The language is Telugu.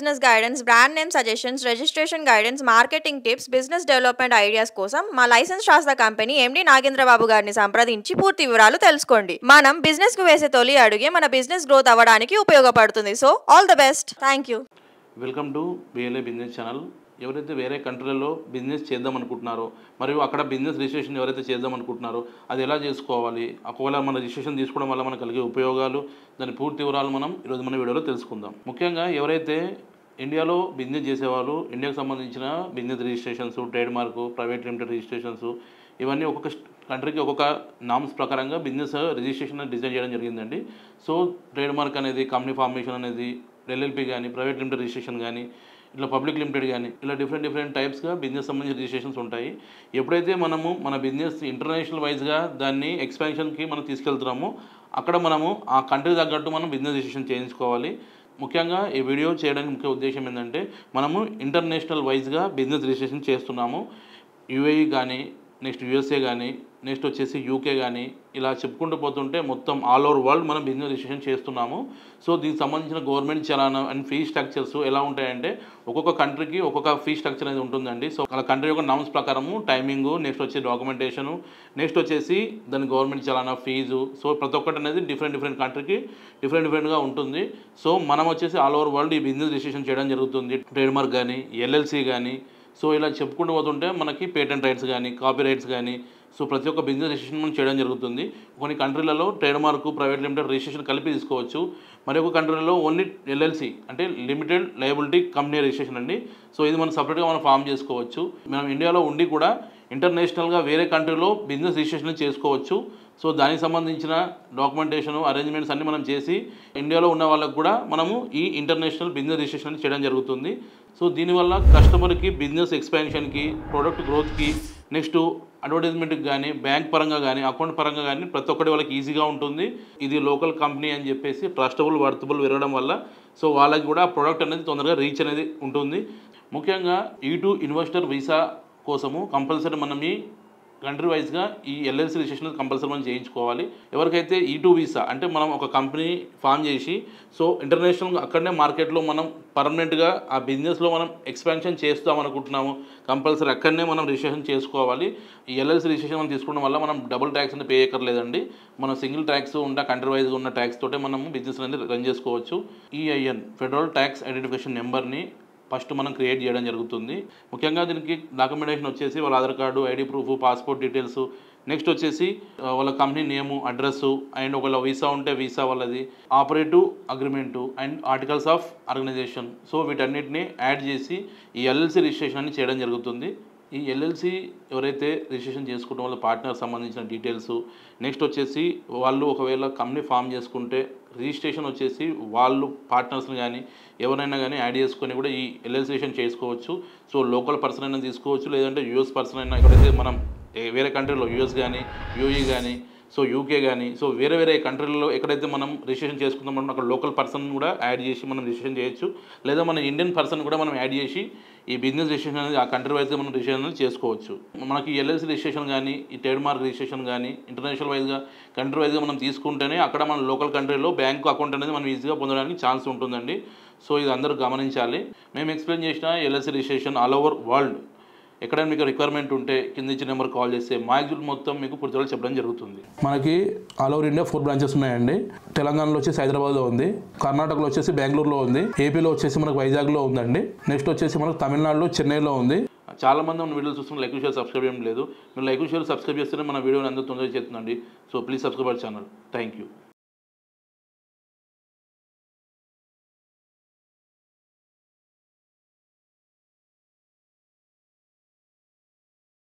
business guidance brand name suggestions registration guidance marketing tips business development ideas కోసం మా లైసెన్స్ శాస్త్ర కంపెనీ ఎండి నాగేంద్రబాబు గారిని సంప్రదించి పూర్తి వివరాలు తెలుసుకోండి మనం బిజినెస్ కు వేసే తొలి అడుగే మన బిజినెస్ గ్రోత్ అవ్వడానికి ఉపయోగపడుతుంది so all the best thank you welcome to BLA business channel ఎవరైతే వేరే కంట్రీలలో బిజినెస్ చేద్దాం అనుకుంటున్నారో మరియు అక్కడ బిజినెస్ రిజిస్ట్రేషన్ ఎవరైతే చేద్దాం అనుకుంటున్నారో అది ఎలా చేసుకోవాలి ఒకవేళ మన రిజిస్ట్రేషన్ తీసుకోవడం వల్ల మనకు కలిగే ఉపయోగాలు దాని పూర్తి వివరాలు మనం ఈరోజు మన వీడియోలో తెలుసుకుందాం ముఖ్యంగా ఎవరైతే ఇండియాలో బిజినెస్ చేసేవాళ్ళు ఇండియాకు సంబంధించిన business registrations trade mark private limited registrations ఇవన్నీ ఒక్కొక్క కంట్రీకి ఒక్కొక్క నామ్స్ ప్రకారంగా బిజినెస్ రిజిస్ట్రేషన్ డిజైన్ చేయడం జరిగిందండి సో ట్రేడ్ మార్క్ అనేది కంపెనీ ఫార్మేషన్ అనేది ఎల్ఎల్పి కానీ ప్రైవేట్ లిమిటెడ్ రిజిస్ట్రేషన్ కానీ ఇట్లా పబ్లిక్ లిమిటెడ్ కానీ ఇలా డిఫరెంట్ డిఫరెంట్ టైప్స్గా బిజినెస్ సంబంధించిన రిజిస్ట్రేషన్స్ ఉంటాయి ఎప్పుడైతే మనము మన బిజినెస్ ఇంటర్నేషనల్ వైజ్గా దాన్ని ఎక్స్పాన్షన్కి మనం తీసుకెళ్తున్నామో అక్కడ మనము ఆ కంట్రీ తగ్గట్టు మనం బిజినెస్ రిజిస్ట్రేషన్ చేయించుకోవాలి ముఖ్యంగా ఈ వీడియో చేయడానికి ముఖ్య ఉద్దేశం ఏంటంటే మనము ఇంటర్నేషనల్ వైజ్గా బిజినెస్ రిజిస్ట్రేషన్ చేస్తున్నాము యుఏఈ కానీ నెక్స్ట్ యూఎస్ఏ కానీ నెక్స్ట్ వచ్చేసి యూకే కానీ ఇలా చెప్పుకుంటూ పోతుంటే మొత్తం ఆల్ ఓవర్ వరల్డ్ మనం బిజినెస్ రిజిస్ట్రేషన్ చేస్తున్నాము సో దీనికి సంబంధించిన గవర్నమెంట్ చలానా అండ్ ఫీ స్ట్రక్చర్స్ ఎలా ఉంటాయంటే ఒక్కొక్క కంట్రీకి ఒక్కొక్క ఫీ స్ట్రక్చర్ అనేది ఉంటుందండి సో అలా కంట్రీ యొక్క నామ్స్ ప్రకారము టైమింగ్ నెక్స్ట్ వచ్చి డాక్యుమెంటేషను నెక్స్ట్ వచ్చేసి దాని గవర్నమెంట్ చలానా ఫీజు సో ప్రతి ఒక్కటి అనేది డిఫరెంట్ డిఫరెంట్ కంట్రీకి డిఫరెంట్ డిఫరెంట్గా ఉంటుంది సో మనం వచ్చేసి ఆల్ ఓవర్ వరల్డ్ ఈ బిజినెస్ రిజిస్ట్రేషన్ చేయడం జరుగుతుంది ట్రేడ్ మార్క్ కానీ ఎల్ఎల్సి కానీ సో ఇలా చెప్పుకుంటూ పోతుంటే మనకి పేటెంట్ రైట్స్ కానీ కాపీ రైట్స్ కానీ సో ప్రతి ఒక్క బిజినెస్ రిజిస్ట్రేషన్ మనం చేయడం జరుగుతుంది కొన్ని కంట్రీలలో trade mark private limited registration కలిపి తీసుకోవచ్చు మరి ఒక కంట్రీలలో ఓన్లీ ఎల్ఎల్సి అంటే లిమిటెడ్ లయబిలిటీ కంపెనీ రిజిస్ట్రేషన్ అండి సో ఇది మనం సపరేట్గా మనం ఫామ్ చేసుకోవచ్చు మనం ఇండియాలో ఉండి కూడా ఇంటర్నేషనల్గా వేరే కంట్రీలో బిజినెస్ రిజిస్ట్రేషన్ చేసుకోవచ్చు సో దానికి సంబంధించిన డాక్యుమెంటేషన్ అరేంజ్మెంట్స్ అన్ని మనం చేసి ఇండియాలో ఉన్న వాళ్ళకు కూడా మనము ఈ ఇంటర్నేషనల్ బిజినెస్ రిజిస్ట్రేషన్ చేయడం జరుగుతుంది సో దీనివల్ల కస్టమర్కి బిజినెస్ ఎక్స్పాన్షన్కి ప్రోడక్ట్ గ్రోత్కి నెక్స్ట్ అడ్వర్టైజ్మెంట్కి కానీ బ్యాంక్ పరంగా కానీ అకౌంట్ పరంగా కానీ ప్రతి ఒక్కటి వాళ్ళకి ఈజీగా ఉంటుంది ఇది లోకల్ కంపెనీ అని చెప్పేసి ట్రస్టబుల్ వర్తబుల్ విరగడం వల్ల సో వాళ్ళకి కూడా ప్రోడక్ట్ అనేది తొందరగా రీచ్ అనేది ఉంటుంది ముఖ్యంగా ఈ టు ఇన్వెస్టర్ వీసా కోసము కంపల్సరీ మనం ఈ కంట్రీ వైజ్గా ఈ ఎల్ఎల్సి రిజిస్ట్రేషన్ కంపల్సరీ మనం చేయించుకోవాలి ఎవరికైతే ఈ టూ వీసా అంటే మనం ఒక కంపెనీ ఫామ్ చేసి సో ఇంటర్నేషనల్ అక్కడనే మార్కెట్లో మనం పర్మనెంట్గా ఆ బిజినెస్లో మనం ఎక్స్పాన్షన్ చేస్తాం అనుకుంటున్నాము కంపల్సరీ అక్కడనే మనం రిజిస్ట్రేషన్ చేసుకోవాలి ఈ ఎల్ఎల్సి రిజిస్ట్రేషన్ మనం తీసుకోవడం వల్ల మనం డబుల్ ట్యాక్స్ అనేది పే చేయక్కర్లేదండి మనం సింగిల్ ట్యాక్స్ ఉన్న కంట్రీ వైజ్గా ఉన్న ట్యాక్స్ తోటే మనము బిజినెస్ అనేది రన్ చేసుకోవచ్చు ఈఐఎన్ ఫెడరల్ ట్యాక్స్ ఐడెంటిఫికేషన్ నెంబర్ని ఫస్ట్ మనం క్రియేట్ చేయడం జరుగుతుంది ముఖ్యంగా దీనికి డాక్యుమెంటేషన్ వచ్చేసి వాళ్ళ Aadhaar card ID proof passport details next వచ్చేసి ఆ, వాళ్ళ కంపెనీ నేము అడ్రస్ అండ్ ఒకవేళ వీసా ఉంటే వీసా వాళ్ళది operative agreement and articles of organization so వీటన్నిటిని యాడ్ చేసి ఈ ఎల్ఎల్సి రిజిస్ట్రేషన్ అని చేయడం జరుగుతుంది ఈ ఎల్ఎల్సి ఎవరైతే రిజిస్ట్రేషన్ చేసుకోవడం వల్ల పార్ట్నర్ సంబంధించిన డీటెయిల్స్ నెక్స్ట్ వచ్చేసి వాళ్ళు ఒకవేళ కంపెనీ ఫామ్ చేసుకుంటే రిజిస్ట్రేషన్ వచ్చేసి వాళ్ళు పార్ట్నర్స్ని కానీ ఎవరైనా కానీ యాడ్ చేసుకొని కూడా ఈ ఎల్ఎల్సిషన్ చేసుకోవచ్చు సో లోకల్ పర్సన్ అయినా తీసుకోవచ్చు లేదంటే యూఎస్ పర్సన్ అయినా ఎక్కడైతే మనం ఏ- వేరే కంట్రీలో యూఎస్ కానీ యూఈ కానీ సో యూకే కానీ సో వేరే వేరే కంట్రీలలో ఎక్కడైతే మనం రిజిస్ట్రేషన్ చేసుకుందాం మనం అక్కడ లోకల్ పర్సన్ కూడా యాడ్ చేసి మనం రిజిస్ట్రేషన్ చేయొచ్చు లేదా మన ఇండియన్ పర్సన్ కూడా మనం యాడ్ చేసి ఈ బిజినెస్ రిజిస్ట్రేషన్ అనేది ఆ కంట్రీ వైజ్గా మనం రిజిస్ట్రేషన్ అనేది చేసుకోవచ్చు మనకి ఎల్ఎల్సి రిజిస్ట్రేషన్ కానీ ఈ ట్రేడ్ మార్క్ రిజిస్ట్రేషన్ కానీ ఇంటర్నేషనల్ వైజ్గా కంట్రీ వైజ్గా మనం తీసుకుంటేనే అక్కడ మన లోకల్ కంట్రీలో బ్యాంక్ అకౌంట్ అనేది మనం ఈజీగా పొందడానికి ఛాన్స్ ఉంటుందండి సో ఇది అందరూ గమనించాలి మేము ఎక్స్ప్లెయిన్ చేసిన LLC registration all over world ఎక్కడైనా మీకు రిక్వైర్మెంట్ ఉంటే కింద ఇచ్చిన నెంబర్ కాల్ చేస్తే మా ఎగ్జిక్యూటివ్ మొత్తం మీకు పూర్తిగా చెప్పడం జరుగుతుంది మనకి all over India four branches ఉన్నాయండి తెలంగాణలో వచ్చేసి హైదరాబాద్లో ఉంది కర్ణాటకలో వచ్చేసి బెంగళూరులో ఉంది ఏపీలో వచ్చేసి మనకు వైజాగ్లో ఉందండి నెక్స్ట్ వచ్చేసి మనకు తమిళనాడులో చెన్నైలో ఉంది చాలా మంది మన వీడియోలు చూస్తున్న లైక్ షేర్ సబ్స్క్రైబ్ చేయడం లేదు మీరు లైక్ షేర్ సబ్స్క్రైబ్ చేస్తేనే మన వీడియోని అందరూ తొందరగా చేస్తుందండి so please subscribe our channel thank you